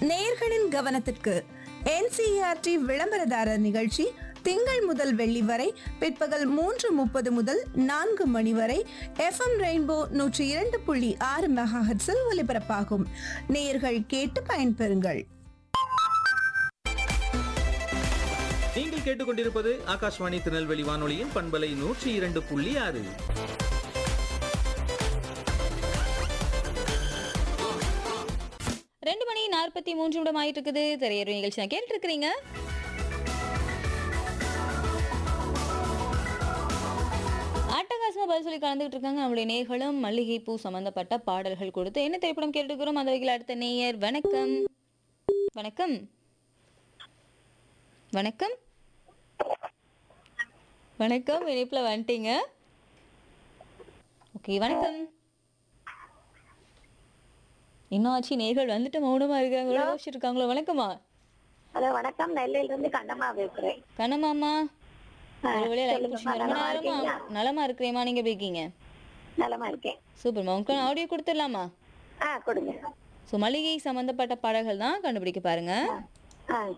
நேயர்களின் கவனத்திற்கு என்சிஆர்டி விளம்பரதாரர் நிகழ்ச்சி திங்கள் முதல் வெள்ளி வரை பிற்பகல் மூன்று முப்பது முதல் நான்கு மணி வரை எஃப்எம் ரெயின்போ நூற்றி இரண்டு புள்ளி ஆறு மெகாஹெட்ஸில் ஒலிபரப்பாகும் நேயர்கள் கேட்டு பயன்பெறுங்கள் நீங்கள் கேட்டுக்கொண்டிருப்பது ஆகாஷ்வாணி திருநெல்வேலி வானொலியின் பண்பலை நூற்றி இரண்டு புள்ளி ஆறு ரெண்டு மணி நாற்பத்தி மூன்று நிமிடம் ஆயிட்டு இருக்குது திரையரவு நிகழ்ச்சி நான் கேட்டு இருக்கிறீங்க அட்டகாசமா பதில் சொல்லி கலந்துகிட்டு இருக்காங்க நம்மளுடைய நேர்களும் மல்லிகை பூ சம்பந்தப்பட்ட பாடல்கள் கொடுத்து என்ன திரைப்படம் கேட்டுக்கிறோம் அந்த வகையில் அடுத்த நேயர் வணக்கம் வணக்கம் வணக்கம் வணக்கம் இணைப்புல வந்துட்டீங்க ஓகே வணக்கம் இன்னும் ஆச்சு நேர்கள் வந்துட்டு மௌனமா இருக்காங்களோ யோசிச்சுட்டு இருக்காங்களோ வணக்கம்மா ஹலோ வணக்கம் நெல்லையில இருந்து கண்ணம்மா பேசுறேன் கண்ணம்மாமா ஆ, ஒரு வழியா லைன் சொல்லுங்கம்மா, பிடிச்சிங்க ரொம்ப நலமா நேரமா இருக்கீங்களா? நலமா இருக்கிறேம்மா நீங்க எப்படி இருக்கீங்க நலமா இருக்கேன் சூப்பர்மா உங்களுக்கு ஆடியோ கொடுத்துடலாமா ஆ கொடுங்க ஸோ மளிகை சம்பந்தப்பட்ட பாடல்கள் தான் கண்டுபிடிக்க பாருங்க ஆ